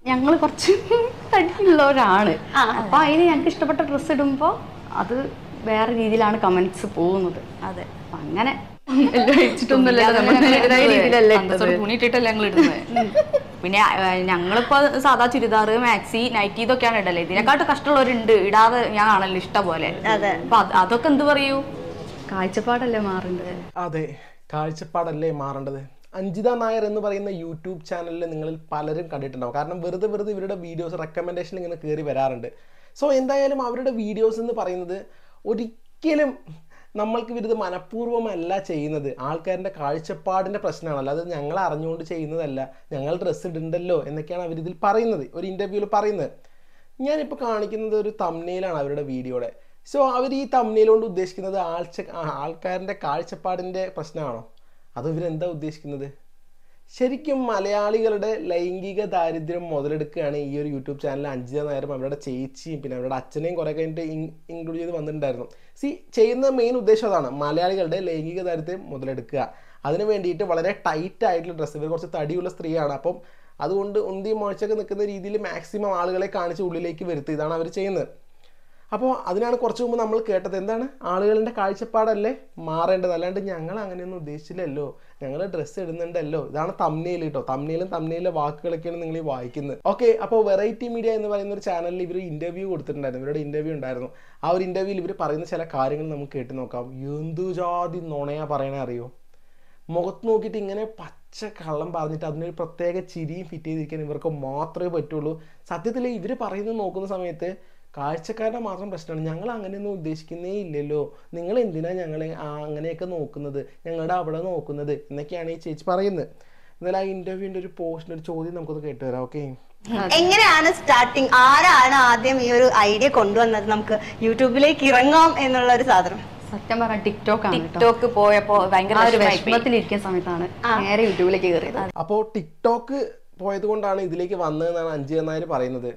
ഞങ്ങൾ കുറച്ച് തടിയുള്ളവരാണ് അപ്പൊ അതിന് ഞങ്ങൾക്ക് ഇഷ്ടപ്പെട്ട ഡ്രസ്സ് ഇടുമ്പോ അത് വേറെ രീതിയിലാണ് കമന്റ്സ് പോകുന്നത് അതെ അപ്പൊ അങ്ങനെ എല്ലാം അഴിച്ചിട്ടൊന്നുമല്ലല്ലോ നമ്മൾ ഞങ്ങളുടേതായ രീതിയിലല്ലേ ഇട്ടത്. തുണി ഇട്ടിട്ടല്ല ഞങ്ങൾ ഇടുന്നത് പിന്നെ ആ, ഞങ്ങളിപ്പോ സാധാ ചുരിദാർ മാക്സി നൈറ്റി ഇതൊക്കെയാണ് ഇടല്ലേ ഇതിനെക്കാട്ടും കഷ്ടമുള്ളവരുണ്ട് ഇടാതെ ഞാൻ കാണല്ലോ ഇഷ്ടം പോലെ അതെ. അപ്പൊ അത് അതൊക്കെ എന്ത് പറയൂ കാഴ്ചപ്പാടല്ലേ മാറേണ്ടത് അതെ കാഴ്ചപ്പാടല്ലേ മാറേണ്ടത് അഞ്ജിത നായർ എന്ന് പറയുന്ന യൂട്യൂബ് ചാനലിൽ നിങ്ങളിൽ പലരും കണ്ടിട്ടുണ്ടാവും കാരണം വെറുതെ വെറുതെ ഇവരുടെ വീഡിയോസ് റെക്കമെൻഡേഷൻ ഇങ്ങനെ കയറി വരാറുണ്ട് സോ എന്തായാലും അവരുടെ വീഡിയോസ് എന്ന് പറയുന്നത് ഒരിക്കലും നമ്മൾക്ക് ഇവരിത് മനഃപൂർവ്വമല്ല ചെയ്യുന്നത് ആൾക്കാരുടെ കാഴ്ചപ്പാടിൻ്റെ പ്രശ്നമാണ് അല്ലാതെ ഞങ്ങൾ അറിഞ്ഞുകൊണ്ട് ചെയ്യുന്നതല്ല ഞങ്ങൾ ഡ്രസ്സ് ഇടണ്ടല്ലോ എന്നൊക്കെയാണ് അവരിതിൽ പറയുന്നത് ഒരു ഇൻ്റർവ്യൂവിൽ പറയുന്നത് ഞാനിപ്പോൾ കാണിക്കുന്നത് ഒരു തമ്നയിലാണ് അവരുടെ വീഡിയോയുടെ സോ അവർ ഈ തമ്നയിൽ കൊണ്ട് ഉദ്ദേശിക്കുന്നത് ആൾച്ച ആൾക്കാരുടെ കാഴ്ചപ്പാടിൻ്റെ പ്രശ്നമാണോ അതോ ഇവരെന്താ ഉദ്ദേശിക്കുന്നത് ശരിക്കും മലയാളികളുടെ ലൈംഗിക ദാരിദ്ര്യം മുതലെടുക്കുകയാണ് ഈ ഒരു യൂട്യൂബ് ചാനൽ അഞ്ജിത നായരും അവരുടെ ചേച്ചിയും പിന്നെ അവരുടെ അച്ഛനെയും കുറേ കഴിഞ്ഞിട്ട് ഇൻക്ലൂഡ് ചെയ്ത് വന്നിട്ടുണ്ടായിരുന്നു സി ചെയ്യുന്ന മെയിൻ ഉദ്ദേശം അതാണ് മലയാളികളുടെ ലൈംഗിക ദാരിദ്ര്യം മുതലെടുക്കുക അതിന് വേണ്ടിയിട്ട് വളരെ ടൈറ്റ് ആയിട്ടുള്ള ഡ്രസ്സ് ഇവർ കുറച്ച് തടിയുള്ള സ്ത്രീയാണ് അപ്പം അതുകൊണ്ട് ഉന്തിയും മുഴച്ചൊക്കെ നിൽക്കുന്ന രീതിയിൽ മാക്സിമം ആളുകളെ കാണിച്ച് ഉള്ളിലേക്ക് വരുത്തുക ഇതാണ് അവർ ചെയ്യുന്നത് അപ്പോൾ അതിനാണ് കുറച്ച് മുമ്പ് നമ്മൾ കേട്ടത് എന്താണ് ആളുകളുടെ കാഴ്ചപ്പാടല്ലേ മാറേണ്ടത് അല്ലാണ്ട് ഞങ്ങൾ അങ്ങനെയൊന്നും ഉദ്ദേശിച്ചില്ലല്ലോ ഞങ്ങൾ ഡ്രസ്സ് ഇടുന്നുണ്ടല്ലോ ഇതാണ് തമ്നയിൽ കേട്ടോ തമ്നയിലും തമ്നയിലെ വാക്കുകളൊക്കെയാണ് നിങ്ങൾ ഈ വായിക്കുന്നത് ഓക്കെ അപ്പോൾ വെറൈറ്റി മീഡിയ എന്ന് പറയുന്ന ഒരു ചാനലിൽ ഇവർ ഇൻ്റർവ്യൂ കൊടുത്തിട്ടുണ്ടായിരുന്നു ഇവരുടെ ഇൻ്റർവ്യൂ ഉണ്ടായിരുന്നു ആ ഒരു ഇൻ്റർവ്യൂവിൽ ഇവർ പറയുന്ന ചില കാര്യങ്ങൾ നമുക്ക് കേട്ട് നോക്കാം എന്തു ജാതി നുണയാ പറയണേ അറിയോ മുഖത്ത് നോക്കിയിട്ട് ഇങ്ങനെ പച്ച കള്ളം പറഞ്ഞിട്ട് അതിനൊരു പ്രത്യേക ചിരിയും ഫിറ്റ് ചെയ്തിരിക്കാൻ ഇവർക്ക് മാത്രമേ പറ്റുള്ളൂ സത്യത്തിൽ ഇവർ പറയുന്നത് നോക്കുന്ന സമയത്ത് കാഴ്ചക്കാരുടെ മാത്രം പ്രശ്നമാണ് ഞങ്ങൾ അങ്ങനെയൊന്നും ഉദ്ദേശിക്കുന്നേ ഇല്ലല്ലോ നിങ്ങൾ എന്തിനാ ഞങ്ങളെ ആ അങ്ങനെയൊക്കെ നോക്കുന്നത് ഞങ്ങളുടെ അവിടെ നോക്കുന്നത് എന്നൊക്കെയാണ് ഈ ചേച്ചി പറയുന്നത് എന്നാലും ആ ഇൻ്റർവ്യൂവിൻ്റെ ഒരു പോസ്റ്റിൻ്റെ ഒരു ചോദ്യം നമുക്കൊന്ന് കേട്ട് വരാം ഓക്കെ എങ്ങനെയാണ് സ്റ്റാർട്ടിങ് ആരാണ് ആദ്യം ഈ ഒരു ഐഡിയ കൊണ്ടുവന്നത് നമുക്ക് യൂട്യൂബിലേക്ക് ഇറങ്ങാം എന്നുള്ള ഒരു സാധനം സത്യം പറഞ്ഞ ടിക്ടോക്ക് ആണ് കേട്ടോ. ടിക്ടോക്ക് പോയപ്പോ ഭയങ്കര ആ ഒരു വിഷമായിപ്പോയി. വിഷമത്തിലിരിക്കുന്ന സമയത്താണ് നേരെ യൂട്യൂബിലേക്ക് കയറിയത് അപ്പോൾ ടിക്ടോക്ക് പോയത് കൊണ്ടാണ് ഇതിലേക്ക് വന്നതെന്നാണ് അഞ്ജിത നായർ പറയുന്നത്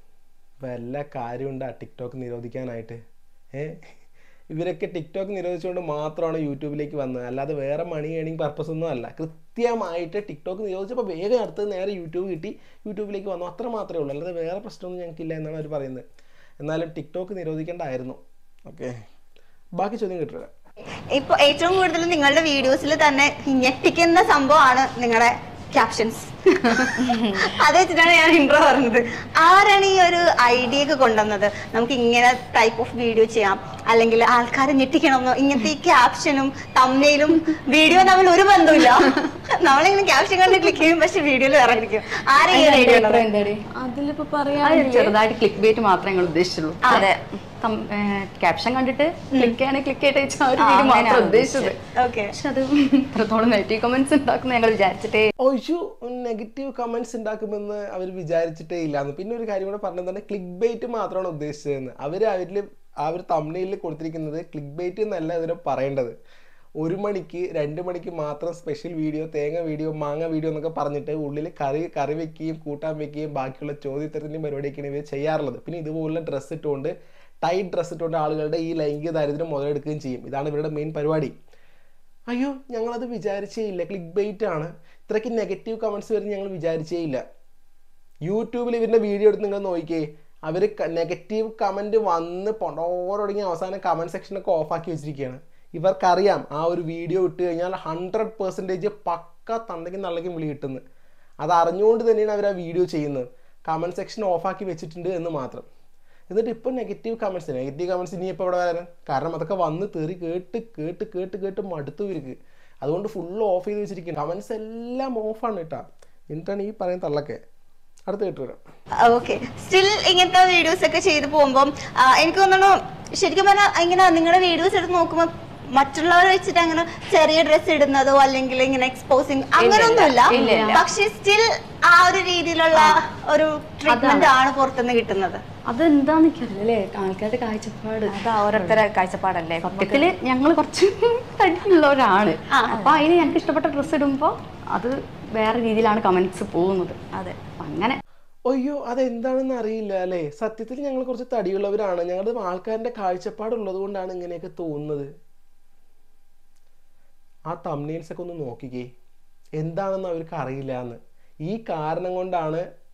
വല്ല കാര്യമുണ്ട് ആ ടിക്ടോക്ക് നിരോധിക്കാനായിട്ട് ഏ ഇവരൊക്കെ ടിക്ടോക്ക് നിരോധിച്ചുകൊണ്ട് മാത്രമാണ് യൂട്യൂബിലേക്ക് വന്നത് അല്ലാതെ വേറെ മണി ഏണിങ് പർപ്പസ് ഒന്നും അല്ല കൃത്യമായിട്ട് ടിക്ടോക്ക് നിരോധിച്ചപ്പോൾ വേഗം അടുത്ത് നേരെ യൂട്യൂബ് കിട്ടി യൂട്യൂബിലേക്ക് വന്നു അത്ര മാത്രമേ ഉള്ളൂ അല്ലാതെ വേറെ പ്രശ്നമൊന്നും ഞങ്ങൾക്കില്ല എന്നാണ് അവർ പറയുന്നത് എന്നാലും ടിക്ടോക്ക് നിരോധിക്കേണ്ടായിരുന്നു ഓക്കെ ബാക്കി ചോദ്യം കിട്ടില്ല ഇപ്പൊ ഏറ്റവും കൂടുതൽ നിങ്ങളുടെ വീഡിയോസിൽ തന്നെ ഞെട്ടിക്കുന്ന സംഭവമാണ് നിങ്ങളുടെ ക്യാപ്ഷൻസ് അത് വെച്ചിട്ടാണ് ഞാൻ ഇൻട്രോ പറഞ്ഞത് ആരാണ് ഈ ഒരു ഐഡിയ ഒക്കെ കൊണ്ടുവന്നത് നമുക്ക് ഇങ്ങനെ ടൈപ്പ് ഓഫ് വീഡിയോ ചെയ്യാം അല്ലെങ്കിൽ ആൾക്കാരെ ഞെട്ടിക്കണമെന്നോ ഇങ്ങനത്തെ ഈ ക്യാപ്ഷനും തമ്മയിലും വീഡിയോ തമ്മിൽ ഒരു ബന്ധമില്ല നമ്മളിങ്ങനെ ക്യാപ്ഷൻ കണ്ട് ക്ലിക്ക് ചെയ്യും പക്ഷെ വീഡിയോയിൽ വേറെ ആയിരിക്കും ആരാ ഈ ഒരു ഐഡിയ ഉള്ളത് എന്താടി അതിലിപ്പോ അത് പറയാ ചെറുതായിട്ട് ക്ലിക്ക് ബേറ്റ് മാത്രമേ ഞങ്ങൾ ഉദ്ദേശിച്ചുള്ളൂ അതെ. ക്യാപ്ഷൻ കണ്ടിട്ട് ക്ലിക്ക് ചെയ്യണേ ക്ലിക്ക് ചെയ്തിട്ട് വെച്ചാൽ ആ ഒരു ആ, വീഡിയോ മാത്രം അങ്ങനെയാണ് ഉദ്ദേശിച്ചത് ഓക്കെ പക്ഷെ അത് ഇത്രത്തോളം നെഗറ്റീവ് കമന്റ്സ് ഉണ്ടാക്കുന്ന ഞങ്ങൾ വിചാരിച്ചിട്ടേ ഒഴിച്ചു നെഗറ്റീവ് കമന്റ്സ് ഉണ്ടാക്കുമെന്ന് അവർ വിചാരിച്ചിട്ടേ ഇല്ലാന്ന് പിന്നെ ഒരു കാര്യം കൂടെ പറഞ്ഞത് തന്നെ ക്ലിക്ക് ബൈറ്റ് മാത്രമാണ് ഉദ്ദേശിച്ചതെന്ന് അവർ അവരിൽ ആ ഒരു തമ്മിലിൽ കൊടുത്തിരിക്കുന്നത് ക്ലിക്ക് ബൈറ്റ് എന്നല്ല അതിനെ പറയേണ്ടത് ഒരു മണിക്ക് രണ്ട് മണിക്ക് മാത്രം സ്പെഷ്യൽ വീഡിയോ തേങ്ങ വീഡിയോ മാങ്ങ വീഡിയോ എന്നൊക്കെ പറഞ്ഞിട്ട് ഉള്ളിൽ കറി കറി വെക്കുകയും കൂട്ടാൻ വെക്കുകയും ബാക്കിയുള്ള ചോദ്യത്തരത്തിൻ്റെയും പരിപാടിയൊക്കെയാണ് ഇവർ ചെയ്യാറുള്ളത് പിന്നെ ഇതുപോലുള്ള ഡ്രസ്സ് ഇട്ടുകൊണ്ട് ടൈറ്റ് ഡ്രസ്സ് ഇട്ടുകൊണ്ട് ആളുകളുടെ ഈ ലൈംഗിക ദാരിദ്ര്യം മുതലെടുക്കുകയും ചെയ്യും ഇതാണ് ഇവരുടെ മെയിൻ പരിപാടി അയ്യോ ഞങ്ങളത് വിചാരിച്ചേ ഇല്ല ക്ലിക്ക് ബൈറ്റ് ആണ് ഇത്രയ്ക്ക് നെഗറ്റീവ് കമൻറ്റ്സ് വരുന്ന ഞങ്ങൾ വിചാരിച്ചേ ഇല്ല യൂട്യൂബിൽ ഇവരുടെ വീഡിയോ എടുത്ത് നിങ്ങൾ നോക്കിയേ അവർ നെഗറ്റീവ് കമൻറ്റ് വന്ന് പൊടോരൊടങ്ങി അവസാനം കമൻറ്റ് സെക്ഷനൊക്കെ ഓഫാക്കി വെച്ചിരിക്കുകയാണ് ഇവർക്കറിയാം ആ ഒരു വീഡിയോ ഇട്ട് കഴിഞ്ഞാൽ ഹൺഡ്രഡ് പെർസെൻറ്റേജ് പക്ക തണ്ടയ്ക്കും നള്ളയ്ക്കും വിളി കിട്ടുന്നത് അത് അറിഞ്ഞുകൊണ്ട് തന്നെയാണ് അവർ ആ വീഡിയോ ചെയ്യുന്നത് കമൻറ്റ് സെക്ഷൻ ഓഫാക്കി വെച്ചിട്ടുണ്ട് എന്ന് മാത്രം എന്നിട്ട് ഇപ്പോൾ നെഗറ്റീവ് കമൻറ്റ്സ് നെഗറ്റീവ് കമൻറ്റ്സ് ഇനി ഇപ്പോൾ ഇവിടെ വരാൻ കാരണം അതൊക്കെ വന്ന് തെറി കേട്ട് കേട്ട് കേട്ട് കേട്ട് മടുത്തു ഇവർക്ക് അതുകൊണ്ട് ഫുള്ള് ഓഫ് ചെയ്ത് വെച്ചിരിക്കുന്നു കമൻറ്റ്സ് എല്ലാം ഓഫാണ് കേട്ടോ എന്നിട്ടാണ് ഈ പറയുന്ന തള്ളൊക്കെ അടുത്ത് കേട്ട് വരാം ഓക്കെ സ്റ്റിൽ ഇങ്ങനത്തെ വീഡിയോസ് ഒക്കെ ചെയ്ത് പോകുമ്പോൾ എനിക്ക് തോന്നുന്നു ശരിക്കും പറഞ്ഞാൽ ഇങ്ങനെ നിങ്ങളുടെ വീഡിയോസ് എടുത്ത് നോക്കുമ്പോൾ മറ്റുള്ളവരെ വെച്ചിട്ട് അങ്ങനെ ചെറിയ ഡ്രസ്സ് ഇടുന്നതോ അല്ലെങ്കിൽ ഇങ്ങനെ എക്സ്പോസിങ് അങ്ങനെയൊന്നുമില്ല ഇല്ല, ഇല്ല. പക്ഷെ സ്റ്റിൽ ആ ഒരു രീതിയിലുള്ള ഒരു ട്രീറ്റ്മെന്റ് ആണ് പുറത്തുനിന്ന് കിട്ടുന്നത് അതെന്താന്ന് എനിക്കറിയില്ല അല്ലേ ആൾക്കാരുടെ കാഴ്ചപ്പാട് അത് ഓരോരുത്തരെ കാഴ്ചപ്പാടല്ലേ സത്യത്തില് ഞങ്ങൾ കുറച്ച് തടിയുള്ളവരാണ് അപ്പൊ അതിന് ഞങ്ങൾക്ക് ഇഷ്ടപ്പെട്ട ഡ്രസ്സ് ഇടുമ്പോ അത് വേറെ രീതിയിലാണ് കമന്റ്സ് പോകുന്നത് അതെ അപ്പൊ അങ്ങനെ അയ്യോ അതെന്താണെന്ന് അറിയില്ല അല്ലേ സത്യത്തിൽ ഞങ്ങൾ കുറച്ച് തടിയുള്ളവരാണ് ഞങ്ങളുടെ ആൾക്കാരുടെ കാഴ്ചപ്പാടുള്ളത് കൊണ്ടാണ് ഇങ്ങനെയൊക്കെ തോന്നുന്നത് ആ തമ്നെയിൽസ് ഒക്കെ ഒന്ന് നോക്കിക്കേ എന്താണെന്ന് അവർക്ക് അറിയില്ല എന്ന് ഈ കാരണം കൊണ്ടാണ്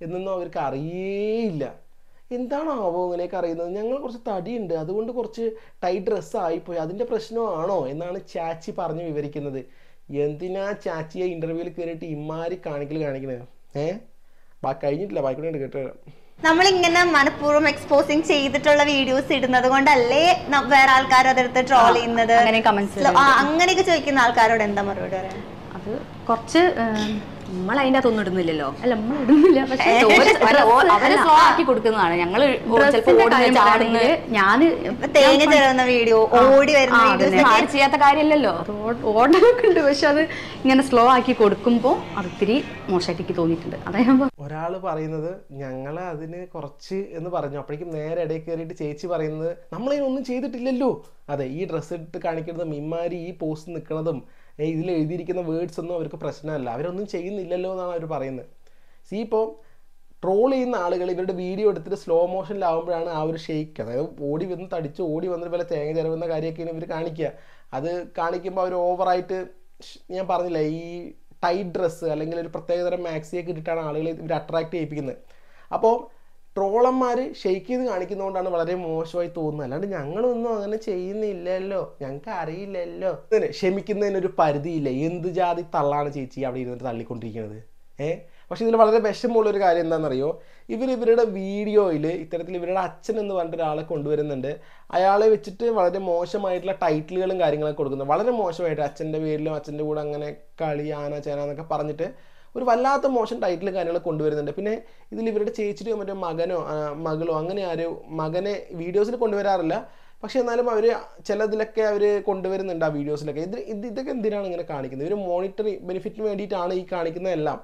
എന്നൊന്നും അവർക്ക് അറിയേയില്ല എന്താണാവോ ഇങ്ങനെയൊക്കെ അറിയുന്നത് ഞങ്ങൾ കുറച്ച് തടിയുണ്ട് അതുകൊണ്ട് കുറച്ച് ടൈറ്റ് ഡ്രസ്സ് ആയിപ്പോയി അതിൻ്റെ പ്രശ്നമാണോ എന്നാണ് ചാച്ചി പറഞ്ഞ് വിവരിക്കുന്നത് എന്തിനാ ചാച്ചിയെ ഇൻ്റർവ്യൂവിൽ കയറിയിട്ട് ഇമ്മാരി കാണിക്കൽ കാണിക്കണത് ഏ ബാ കഴിഞ്ഞിട്ടില്ല ബാക്കിക്കൂടെ കേട്ടോ നമ്മളിങ്ങനെ മനഃപൂർവ്വം എക്സ്പോസിങ് ചെയ്തിട്ടുള്ള വീഡിയോസ് ഇടുന്നത് കൊണ്ടല്ലേ ന- വേറെ ആൾക്കാർ അതെടുത്ത് ട്രോൾ ചെയ്യുന്നത് അങ്ങനെ comments സ്ലോ- ആ, അങ്ങനെയൊക്കെ ചോദിക്കുന്ന ആൾക്കാരോട് എന്താ മറുപടി പറയാ അത് കുറച്ച് ഏം, നമ്മൾ അതിന്റെ അകത്തൊന്നും ഇടുന്നില്ലല്ലോ അല്ല നമ്മൾ ഇടുന്നില്ല പക്ഷേ അല്ല, ഓ- അവര് സ്ലോ ആക്കി കൊടുക്കുന്നതാണ് ഞങ്ങള് ചിലപ്പോ ഡ്രസ്സിന്റെ ഓടുന്ന കാര്യം ചാടുന്ന പറയുകയാണെങ്കിൽ ഞാന് ഇപ്പൊ തേങ്ങ ചെറുന്ന വീഡിയോ ഓടി വരുന്ന ആ, വീഡിയോസ് അതന്നെ. ആരും ചെയ്യാത്ത കാര്യമല്ലല്ലോ അത് ഓ- ഓടാനൊക്കെ ഉണ്ട് പക്ഷെ അത് ഇങ്ങനെ സ്ലോ ആക്കി കൊടുക്കുമ്പോൾ അത് ഇത്തിരി മോശമായിട്ട് എനിക്ക് തോന്നിയിട്ടുണ്ട് അതാ ഞാൻ പറഞ്ഞത്. ഒരാൾ പറയുന്നത് ഞങ്ങൾ അതിന് കുറച്ച് എന്ന് പറഞ്ഞു അപ്പോഴേക്കും നേരെ ഇടയിൽ കയറിയിട്ട് ചേച്ചി പറയുന്നത് നമ്മളതിനൊന്നും ചെയ്തിട്ടില്ലല്ലോ അതെ ഈ ഡ്രസ്സ് ഇട്ട് കാണിക്കുന്നതും ഇമ്മാരി ഈ പോസ്റ്റ് നിൽക്കുന്നതും ഇതിൽ എഴുതിയിരിക്കുന്ന വേർഡ്സ് ഒന്നും അവർക്ക് പ്രശ്നമല്ല അവരൊന്നും ചെയ്യുന്നില്ലല്ലോ എന്നാണ് അവർ പറയുന്നത് സി ഇപ്പോൾ ട്രോൾ ചെയ്യുന്ന ആളുകൾ ഇവരുടെ വീഡിയോ എടുത്തിട്ട് സ്ലോ മോഷനിലാവുമ്പോഴാണ് ആ ഒരു ഷെയ്ക്ക് അതായത് ഓടി വന്ന് തടിച്ച് ഓടി വന്നിട്ട് പോലെ തേങ്ങ ചിലവുന്ന കാര്യമൊക്കെയാണ് ഇവർ കാണിക്കുക അത് കാണിക്കുമ്പോൾ അവർ ഓവറായിട്ട് ഞാൻ പറഞ്ഞില്ല ഈ ടൈറ്റ് ഡ്രസ്സ് അല്ലെങ്കിൽ ഒരു പ്രത്യേകതരം മാക്സിയൊക്കെ ഇട്ടിട്ടാണ് ആളുകൾ ഇവർ അട്രാക്ട് ചെയ്യിപ്പിക്കുന്നത് അപ്പോൾ ട്രോളന്മാർ ഷെയ്ക്ക് ചെയ്ത് കാണിക്കുന്നതുകൊണ്ടാണ് വളരെ മോശമായി തോന്നുന്നത് അല്ലാണ്ട് ഞങ്ങളൊന്നും അങ്ങനെ ചെയ്യുന്നില്ലല്ലോ ഞങ്ങൾക്ക് അറിയില്ലല്ലോ ഇതിന് ക്ഷമിക്കുന്നതിനൊരു പരിധിയില്ല എന്ത് ജാതി തള്ളാണ് ചേച്ചി അവിടെ ഇരുന്നിട്ട് തള്ളിക്കൊണ്ടിരിക്കുന്നത് ഏ പക്ഷെ ഇതിൽ വളരെ വിഷമമുള്ള ഒരു കാര്യം എന്താണെന്നറിയോ ഇവർ ഇവരുടെ വീഡിയോയിൽ ഇത്തരത്തിൽ ഇവരുടെ അച്ഛൻ എന്ന് പറഞ്ഞിട്ട് ഒരാളെ കൊണ്ടുവരുന്നുണ്ട് അയാളെ വെച്ചിട്ട് വളരെ മോശമായിട്ടുള്ള ടൈറ്റിലുകളും കാര്യങ്ങളൊക്കെ കൊടുക്കുന്നത് വളരെ മോശമായിട്ട് അച്ഛൻ്റെ പേരിലും അച്ഛൻ്റെ കൂടെ അങ്ങനെ കളി ആന ചേന എന്നൊക്കെ പറഞ്ഞിട്ട് ഒരു വല്ലാത്ത മോശം ടൈറ്റിലും കാര്യങ്ങളൊക്കെ കൊണ്ടുവരുന്നുണ്ട് പിന്നെ ഇതിൽ ഇവരുടെ ചേച്ചിയോ മറ്റോ മകനോ ആ, മകളോ അങ്ങനെ ആരും മകനെ വീഡിയോസിൽ കൊണ്ടുവരാറില്ല പക്ഷെ എന്നാലും അവർ ചിലതിലൊക്കെ അവർ കൊണ്ടുവരുന്നുണ്ട് ആ വീഡിയോസിലൊക്കെ ഇത് ഇത് ഇതൊക്കെ എന്തിനാണ് ഇങ്ങനെ കാണിക്കുന്നത് ഇവർ മോണിറ്ററി ബെനിഫിറ്റിന് വേണ്ടിയിട്ടാണ് ഈ കാണിക്കുന്നതെല്ലാം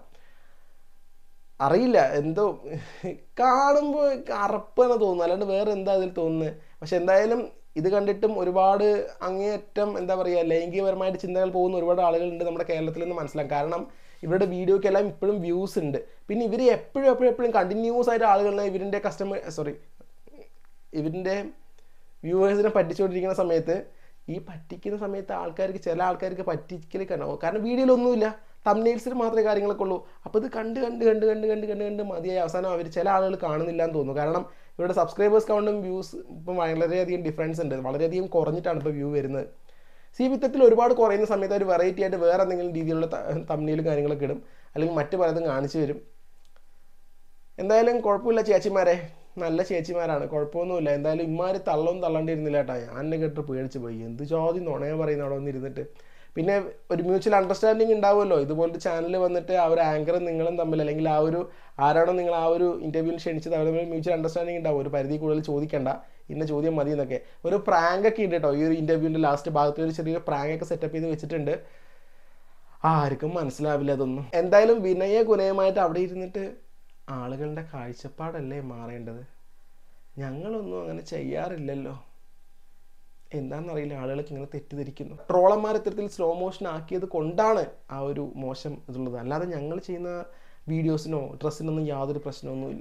അറിയില്ല എന്തോ കാണുമ്പോൾ അറപ്പാണ് തോന്നുന്നത് അല്ലാണ്ട് വേറെ എന്താ അതിൽ തോന്നുന്നത് പക്ഷെ എന്തായാലും ഇത് കണ്ടിട്ടും ഒരുപാട് അങ്ങേയറ്റം എന്താ പറയുക ലൈംഗികപരമായിട്ട് ചിന്തകൾ പോകുന്ന ഒരുപാട് ആളുകളുണ്ട് നമ്മുടെ കേരളത്തിൽ നിന്ന് മനസ്സിലാക്കാം കാരണം ഇവരുടെ വീഡിയോക്കെല്ലാം ഇപ്പോഴും വ്യൂസ് ഉണ്ട് പിന്നെ ഇവർ എപ്പോഴും എപ്പോഴും എപ്പോഴും കണ്ടിന്യൂസ് ആയിട്ട് ആളുകളെ ഇവരിൻ്റെ കസ്റ്റമർ സോറി ഇവരിൻ്റെ വ്യൂവേഴ്സിനെ പറ്റിച്ചുകൊണ്ടിരിക്കുന്ന സമയത്ത് ഈ പറ്റിക്കുന്ന സമയത്ത് ആൾക്കാർക്ക് ചില ആൾക്കാർക്ക് പറ്റിക്കൽ കാണാം കാരണം വീഡിയോയിലൊന്നുമില്ല തമ്നെയിൽസിൽ മാത്രമേ കാര്യങ്ങളൊക്കെ ഉള്ളൂ അപ്പോൾ ഇത് കണ്ട് കണ്ട് കണ്ട് കണ്ട് കണ്ട് കണ്ട് കണ്ട് മതിയായി അവസാനം അവർ ചില ആളുകൾ കാണുന്നില്ല എന്ന് തോന്നുന്നു കാരണം ഇവരുടെ സബ്സ്ക്രൈബേഴ്സ് കൗണ്ടും വ്യൂസ് ഇപ്പം വളരെയധികം ഡിഫറൻസ് ഉണ്ട് വളരെയധികം കുറഞ്ഞിട്ടാണ് ഇപ്പോൾ വ്യൂ വരുന്നത് സി വിത്തത്തിൽ ഒരുപാട് കുറയുന്ന സമയത്ത് ഒരു വെറൈറ്റി ആയിട്ട് വേറെ എന്തെങ്കിലും രീതിയിലുള്ള തമ്മിലും കാര്യങ്ങളൊക്കെ ഇടും അല്ലെങ്കിൽ മറ്റു പലതും കാണിച്ചു വരും എന്തായാലും കുഴപ്പമില്ല ചേച്ചിമാരെ നല്ല ചേച്ചിമാരാണ് കുഴപ്പമൊന്നുമില്ല എന്തായാലും ഇമാര് തള്ളവും തള്ളണ്ടിരുന്നില്ല കേട്ടോ ഞാൻ എന്നെ കേട്ട് പേടിച്ച് പോയി എന്ത് ജാതി നുണയാ പറയുന്ന അവിടെ വന്നിരുന്നിട്ട് പിന്നെ ഒരു മ്യൂച്വൽ അണ്ടർസ്റ്റാൻഡിങ് ഉണ്ടാവുമല്ലോ ഇതുപോലത്തെ ചാനൽ വന്നിട്ട് ആ ഒരു ആങ്കറും നിങ്ങളും തമ്മിൽ അല്ലെങ്കിൽ ആ ഒരു ആരാണോ നിങ്ങൾ ആ ഒരു ഇന്റർവ്യൂവിൽ ക്ഷണിച്ചത് അവർ തമ്മിൽ മ്യൂച്വൽ അണ്ടർസ്റ്റാൻഡിങ് ഉണ്ടാവും ഒരു പരിധി കൂടുതൽ ചോദിക്കണ്ട ഇന്ന ചോദ്യം മതി എന്നൊക്കെ ഒരു പ്രാങ്ക് ഒക്കെ ഉണ്ട് കേട്ടോ ഈ ഒരു ഇന്റർവ്യൂവിന്റെ ലാസ്റ്റ് ഭാഗത്ത് ഒരു ചെറിയ പ്രാങ്ക് ഒക്കെ സെറ്റപ്പ് ചെയ്ത് വെച്ചിട്ടുണ്ട് ആർക്കും മനസ്സിലാവില്ല അതൊന്നും എന്തായാലും വിനയ ഗുണയമായിട്ട് അവിടെ ഇരുന്നിട്ട് ആളുകളുടെ കാഴ്ചപ്പാടല്ലേ മാറേണ്ടത് ഞങ്ങളൊന്നും അങ്ങനെ ചെയ്യാറില്ലല്ലോ എന്താണെന്നറിയില്ല ആളുകൾക്ക് ഇങ്ങനെ തെറ്റിദ്ധരിക്കുന്നു ട്രോളന്മാർ ഇത്തരത്തിൽ സ്ലോ മോഷൻ ആക്കിയത് കൊണ്ടാണ് ആ ഒരു മോശം ഇതുള്ളത് അല്ലാതെ ഞങ്ങൾ ചെയ്യുന്ന വീഡിയോസിനോ ഡ്രസ്സിനൊന്നും യാതൊരു പ്രശ്നമൊന്നുമില്ല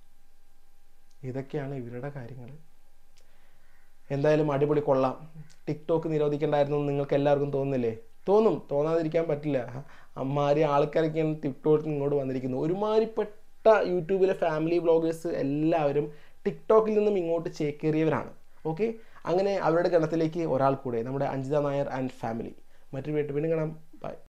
ഇതൊക്കെയാണ് ഇവരുടെ കാര്യങ്ങൾ എന്തായാലും അടിപൊളി കൊള്ളാം ടിക്ടോക്ക് നിരോധിക്കേണ്ടായിരുന്നു എന്ന് നിങ്ങൾക്ക് എല്ലാവർക്കും തോന്നുന്നില്ലേ തോന്നും തോന്നാതിരിക്കാൻ പറ്റില്ല അമ്മാരി ആൾക്കാരൊക്കെയാണ് ടിക്ടോക്കിൽ ഇങ്ങോട്ട് വന്നിരിക്കുന്നത് ഒരുമാതിരിപ്പെട്ട യൂട്യൂബിലെ ഫാമിലി വ്ളോഗേഴ്സ് എല്ലാവരും ടിക്ടോക്കിൽ നിന്നും ഇങ്ങോട്ട് ചേക്കേറിയവരാണ് ഓക്കെ അങ്ങനെ അവരുടെ ഗണത്തിലേക്ക് ഒരാൾ കൂടെ നമ്മുടെ അഞ്ജിത നായർ ആൻഡ് ഫാമിലി മറ്റൊരു വീട്ടിൽ വീണ്ടും കാണാം ബൈ